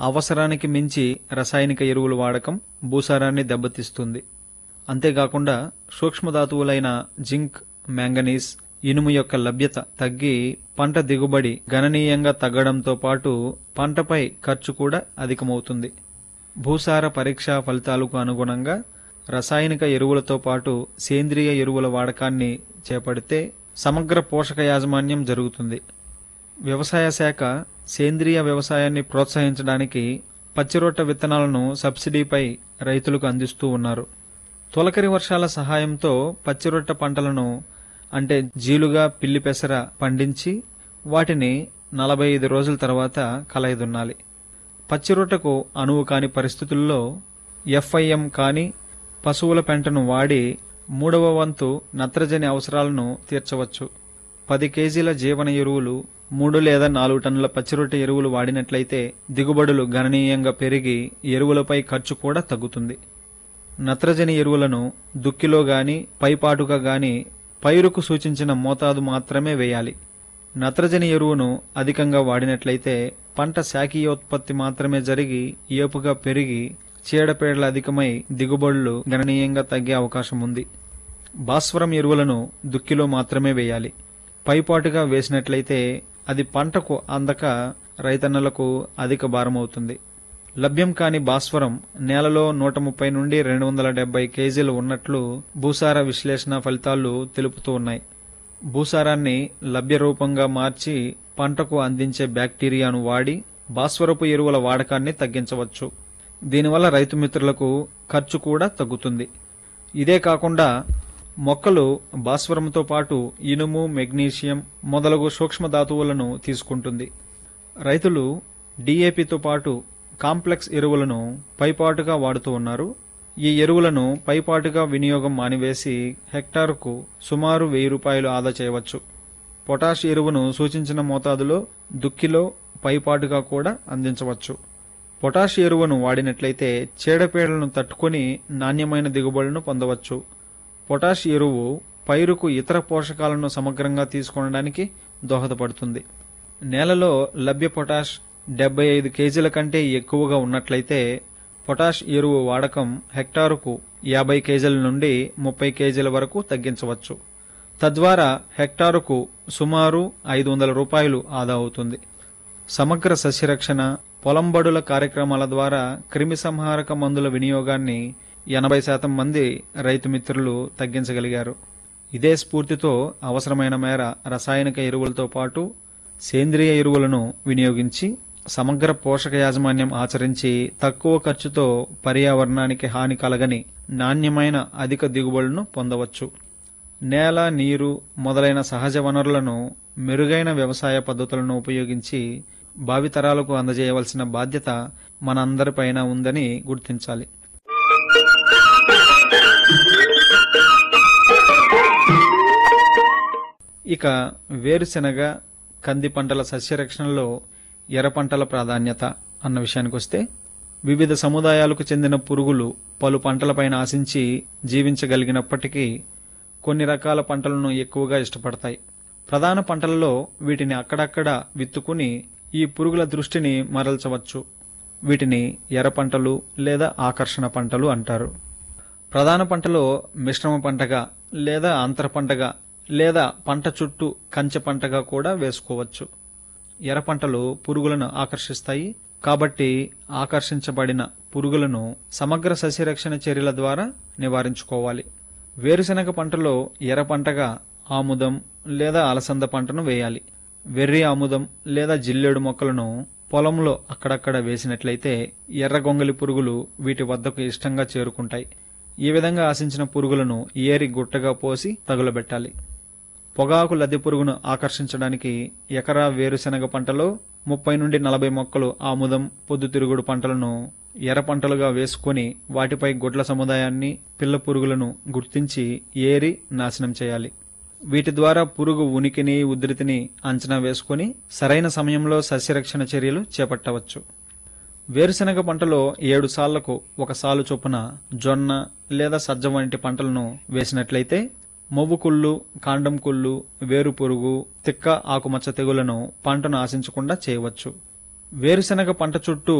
అవసరానికి మించి రసాయనిక ఎరువుల వాడకం భూసారాన్ని దెబ్బతీస్తుంది అంతేకాకుండా సూక్ష్మధాతువులైన జింక్ మ్యాంగనీస్ ఇనుము యొక్క లభ్యత తగ్గి పంట దిగుబడి గణనీయంగా తగ్గడంతో పాటు పంటపై ఖర్చు కూడా అధికమవుతుంది భూసార పరీక్ష ఫలితాలకు అనుగుణంగా రసాయనిక ఎరువులతో పాటు సేంద్రియ ఎరువుల వాడకాన్ని చేపడితే సమగ్ర పోషక యాజమాన్యం జరుగుతుంది వ్యవసాయ శాఖ సేంద్రియ వ్యవసాయాన్ని ప్రోత్సహించడానికి పచ్చిరొట్ట విత్తనాలను సబ్సిడీపై రైతులకు అందిస్తూ ఉన్నారు తొలకరి వర్షాల సహాయంతో పచ్చిరొట్ట పంటలను అంటే జీలుగా పిల్లి పెసర పండించి వాటిని నలభై ఐదు రోజుల తర్వాత కలయిదున్నాలి పచ్చిరొట్టకు అనువు కాని పరిస్థితుల్లో ఎఫ్ఐఎం కాని పశువుల పెంటను వాడి మూడవ వంతు నత్రజని అవసరాలను తీర్చవచ్చు పది కేజీల జీవన ఎరువులు మూడు లేదా నాలుగు టన్నుల పచ్చిరొట్టె ఎరువులు వాడినట్లయితే దిగుబడులు గణనీయంగా పెరిగి ఎరువులపై ఖర్చు కూడా తగ్గుతుంది నత్రజని ఎరువులను దుక్కిలో గాని పైపాటుగా గాని పైరుకు సూచించిన మోతాదు మాత్రమే వేయాలి నత్రజని ఎరువును అధికంగా వాడినట్లయితే పంట శాఖీయోత్పత్తి మాత్రమే జరిగి ఏపుగా పెరిగి చీడపీడలు అధికమై దిగుబడులు గణనీయంగా తగ్గే అవకాశం ఉంది భాస్వరం ఎరువులను దుక్కిలో మాత్రమే వేయాలి పైపాటుగా వేసినట్లయితే అది పంటకు అందక రైతన్నలకు అధిక భారమవుతుంది లభ్యం కాని భాస్వరం నేలలో నూట ముప్పై నుండి రెండు వందల డెబ్బై కేజీలు ఉన్నట్లు భూసార విశ్లేషణ ఫలితాలు తెలుపుతూ ఉన్నాయి భూసారాన్ని లభ్య రూపంగా మార్చి పంటకు అందించే బ్యాక్టీరియాను వాడి భాస్వరపు ఎరువుల వాడకాన్ని తగ్గించవచ్చు దీనివల్ల రైతు మిత్రులకు ఖర్చు కూడా తగ్గుతుంది ఇదే కాకుండా మొక్కలు భాస్వరంతో పాటు ఇనుము మెగ్నీషియం మొదలగు సూక్ష్మ ధాతువులను తీసుకుంటుంది రైతులు డిఏపితో పాటు కాంప్లెక్స్ ఎరువులను పైపాటుగా వాడుతూ ఉన్నారు ఈ ఎరువులను పైపాటుగా వినియోగం మానివేసి హెక్టారుకు సుమారు వెయ్యి రూపాయలు ఆదా చేయవచ్చు పొటాష్ ఎరువును సూచించిన మోతాదులో దుక్కిలో పైపాటుగా కూడా అందించవచ్చు పొటాష్ ఎరువును వాడినట్లయితే చీడపీడలను తట్టుకొని నాణ్యమైన దిగుబడులను పొందవచ్చు పొటాష్ ఎరువు పైరుకు ఇతర పోషకాలను సమగ్రంగా తీసుకొనడానికి దోహదపడుతుంది నేలలో లభ్య పొటాష్ డెబ్బై ఐదు కేజీల కంటే ఎక్కువగా ఉన్నట్లయితే పొటాష్ ఎరువు వాడకం హెక్టారుకు యాభై కేజీల నుండి ముప్పై కేజీల వరకు తగ్గించవచ్చు తద్వారా హెక్టారుకు సుమారు ఐదు వందల రూపాయలు ఆదా అవుతుంది సమగ్ర సస్యరక్షణ పొలంబడుల కార్యక్రమాల ద్వారా క్రిమి సంహారక మందుల వినియోగాన్ని ఎనభై శాతం మంది రైతు మిత్రులు తగ్గించగలిగారు ఇదే స్ఫూర్తితో అవసరమైన మేర రసాయనిక ఎరువులతో పాటు సేంద్రియ ఎరువులను వినియోగించి సమగ్ర పోషక యాజమాన్యం ఆచరించి తక్కువ ఖర్చుతో పర్యావరణానికి హాని కలగని నాణ్యమైన అధిక దిగుబడులను పొందవచ్చు నేల నీరు మొదలైన సహజ వనరులను మెరుగైన వ్యవసాయ పద్ధతులను ఉపయోగించి భావితరాలకు అందజేయవలసిన బాధ్యత మనందరిపైన ఉందని గుర్తించాలి ఇక వేరుశెనగ కంది పంటల సస్యరక్షణలో ఎర్ర పంటల ప్రాధాన్యత అన్న విషయానికి వస్తే వివిధ సముదాయాలకు చెందిన పురుగులు పలు పంటలపైన ఆశించి జీవించగలిగినప్పటికీ కొన్ని రకాల పంటలను ఎక్కువగా ఇష్టపడతాయి ప్రధాన పంటలలో వీటిని అక్కడక్కడ విత్తుకుని ఈ పురుగుల దృష్టిని మరల్చవచ్చు వీటిని ఎర్ర పంటలు లేదా ఆకర్షణ పంటలు అంటారు ప్రధాన పంటలో మిశ్రమ పంటగా లేదా అంతర పంటగా లేదా పంట చుట్టూ కంచె పంటగా కూడా వేసుకోవచ్చు ఎర్ర పంటలు పురుగులను ఆకర్షిస్తాయి కాబట్టి ఆకర్షించబడిన పురుగులను సమగ్ర సస్యరక్షణ చర్యల ద్వారా నివారించుకోవాలి వేరుశెనగ పంటలో ఎర్ర పంటగా ఆముదం లేదా అలసంద పంటను వేయాలి వెర్రి ఆముదం లేదా జిల్లేడు మొక్కలను పొలంలో అక్కడక్కడ వేసినట్లయితే ఎర్ర గొంగలి పురుగులు వీటి వద్దకు ఇష్టంగా చేరుకుంటాయి ఈ విధంగా ఆశించిన పురుగులను ఏరి గుట్టగా పోసి తగులబెట్టాలి పొగాకు లద్దె పురుగును ఆకర్షించడానికి ఎకరా వేరుశెనగ పంటలో ముప్పై నుండి నలభై మొక్కలు ఆముదం పొద్దుతిరుగుడు పంటలను ఎర్ర పంటలుగా వేసుకొని వాటిపై గుడ్ల సముదాయాన్ని పిల్ల పురుగులను గుర్తించి ఏరి నాశనం చేయాలి వీటి ద్వారా పురుగు ఉనికిని ఉధృతిని అంచనా వేసుకొని సరైన సమయంలో సస్యరక్షణ చర్యలు చేపట్టవచ్చు వేరుశెనగ పంటలో ఏడు సాళ్లకు ఒక సాలు చొప్పున జొన్న లేదా సజ్జ వంటి పంటలను వేసినట్లయితే మొవ్వు కుళ్ళు కాండం కుళ్ళు వేరు పురుగు తిక్క ఆకుమచ్చ తెగులను పంటను ఆశించకుండా చేయవచ్చు వేరుశెనగ పంట చుట్టూ